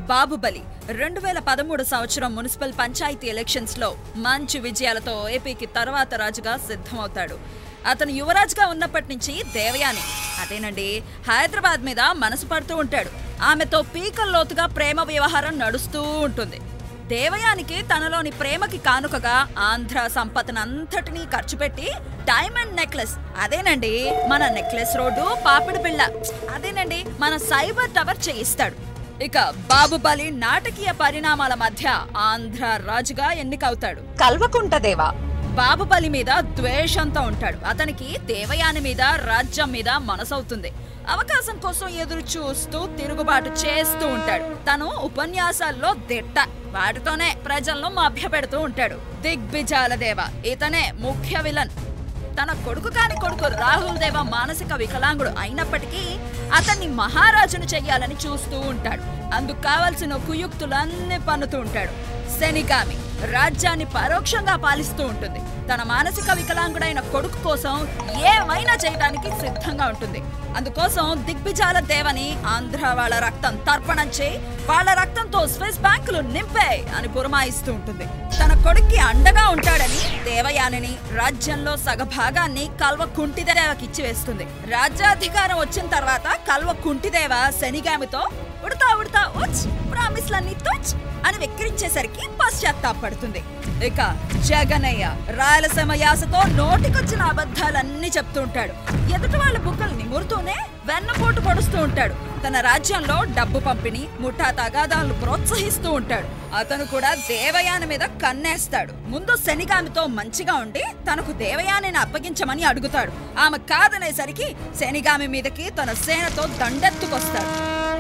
బాబుబలి రెండు వేల పదమూడు సంవత్సరం మున్సిపల్ పంచాయతీ ఎలక్షన్స్ లో మంచి విజయాలతో ఏపీకి తర్వాత రాజుగా సిద్ధమవుతాడు అతను యువరాజుగా ఉన్నప్పటి నుంచి దేవయాని అదేనండి హైదరాబాద్ మీద మనసు పడుతూ ఉంటాడు ఆమెతో పీకల్లోతుగా ప్రేమ వ్యవహారం నడుస్తూ ఉంటుంది దేవయానికి తనలోని ప్రేమకి కానుకగా ఆంధ్ర సంపదనంతటినీ ఖర్చు పెట్టి డైమండ్ నెక్లెస్ అదేనండి మన నెక్లెస్ రోడ్డు పాపిడి బిళ్ళ అదేనండి మన సైబర్ టవర్ చేయిస్తాడు ఇక బాబుబలి నాటకీయ పరిణామాల మధ్య ఆంధ్ర రాజుగా ఎన్నికవుతాడు కల్వకుంట దేవా బాబుబలి మీద ద్వేషంతో ఉంటాడు అతనికి దేవయాని మీద రాజ్యం మీద మనసవుతుంది అవకాశం కోసం ఎదురు చూస్తూ తిరుగుబాటు చేస్తూ ఉంటాడు తను ఉపన్యాసాల్లో దిట్ట వాటితోనే ప్రజలను మభ్యపెడుతూ ఉంటాడు దిగ్విజాల దేవ ఇతనే ముఖ్య విలన్ తన కొడుకు కాని కొడుకు రాహుల్ దేవ మానసిక వికలాంగుడు అయినప్పటికీ అతన్ని మహారాజును చెయ్యాలని చూస్తూ ఉంటాడు అందుకు కావలసిన కుయుక్తులన్నీ పన్నుతూ ఉంటాడు శనిగామి రాజ్యాన్ని పరోక్షంగా పాలిస్తూ ఉంటుంది తన మానసిక వికలాంగుడైన కొడుకు కోసం ఏమైనా చేయడానికి సిద్ధంగా ఉంటుంది అందుకోసం దిగ్విజాల దేవని ఆంధ్ర వాళ్ళ రక్తం తర్పణం చేయి వాళ్ళ రక్తంతో స్విస్ బ్యాంకులు నింపే అని పురమాయిస్తూ ఉంటుంది తన కొడుక్కి అండగా ఉంటాడని దేవయానిని రాజ్యంలో సగభాగాన్ని కల్వ కుంటిదేవకి ఇచ్చి వేస్తుంది రాజ్యాధికారం వచ్చిన తర్వాత కల్వ కుంటిదేవ శనిగామితో ఉడతా ఉడతా ఉచ్ ప్రామిస్లన్నీ తుచ్ అని వెక్కిరించేసరికి పశ్చాత్తాపడుతుంది ఇక జగనయ్య రాయలసీమ యాసతో నోటికొచ్చిన అబద్ధాలన్నీ చెప్తూ ఉంటాడు ఎదుటి వాళ్ళ బుక్కలు నిమురుతూనే వెన్నపోటు పొడుస్తూ ఉంటాడు తన రాజ్యంలో డబ్బు పంపిణీ ముఠా తగాదాలను ప్రోత్సహిస్తూ ఉంటాడు అతను కూడా దేవయాని మీద కన్నేస్తాడు ముందు శనిగామితో మంచిగా ఉండి తనకు దేవయానిని అప్పగించమని అడుగుతాడు ఆమె కాదనేసరికి శనిగామి మీదకి తన సేనతో దండెత్తుకొస్తాడు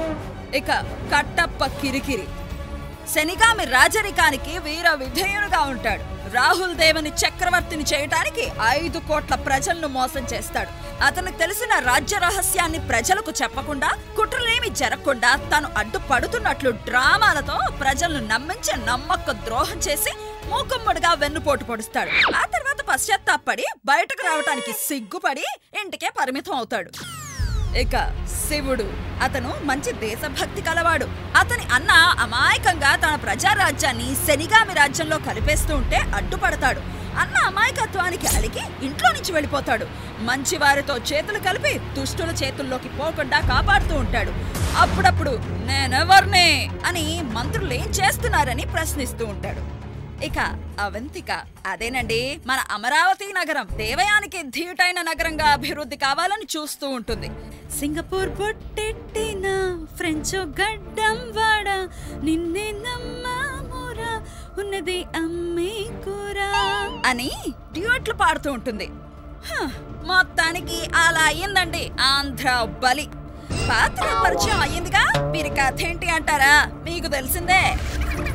ఇక కట్టప్ప కిరికిరి శనిగామి రాజరికానికి వీర విధేయునుగా ఉంటాడు రాహుల్ దేవని చక్రవర్తిని చేయటానికి ఐదు కోట్ల ప్రజలను మోసం చేస్తాడు అతనికి తెలిసిన రాజ్య రహస్యాన్ని ప్రజలకు చెప్పకుండా కుట్రలేమి జరగకుండా తను అడ్డుపడుతున్నట్లు డ్రామాలతో ప్రజలను నమ్మించి నమ్మక ద్రోహం చేసి మూకుమ్మడిగా వెన్నుపోటు పొడుస్తాడు ఆ తర్వాత పశ్చాత్తాపడి బయటకు రావటానికి సిగ్గుపడి ఇంటికే పరిమితం అవుతాడు ఇక శివుడు అతను మంచి దేశభక్తి కలవాడు అతని అన్న అమాయకంగా తన ప్రజారాజ్యాన్ని శనిగామి రాజ్యంలో కలిపేస్తూ ఉంటే అడ్డుపడతాడు అన్న అమాయకత్వానికి అలిగి ఇంట్లో నుంచి వెళ్ళిపోతాడు మంచి వారితో చేతులు కలిపి దుష్టుల చేతుల్లోకి పోకుండా కాపాడుతూ ఉంటాడు అప్పుడప్పుడు నేనెవర్నే అని మంత్రులు ఏం చేస్తున్నారని ప్రశ్నిస్తూ ఉంటాడు ఇక అవంతిక అదేనండి మన అమరావతి నగరం దేవయానికి ధీటైన నగరంగా అభివృద్ధి కావాలని చూస్తూ ఉంటుంది సింగపూర్ బొట్టెట్టిన ఫ్రెంచ్ గడ్డం వాడ నిన్నే నమ్మామురా ఉన్నది అమ్మే కూర అని డ్యూట్లు పాడుతూ ఉంటుంది హ, మొత్తానికి అలా అయ్యిందండి ఆంధ్ర బలి పాత్ర పరిచయం అయ్యిందిగా మీరు కథ ఏంటి అంటారా మీకు తెలిసిందే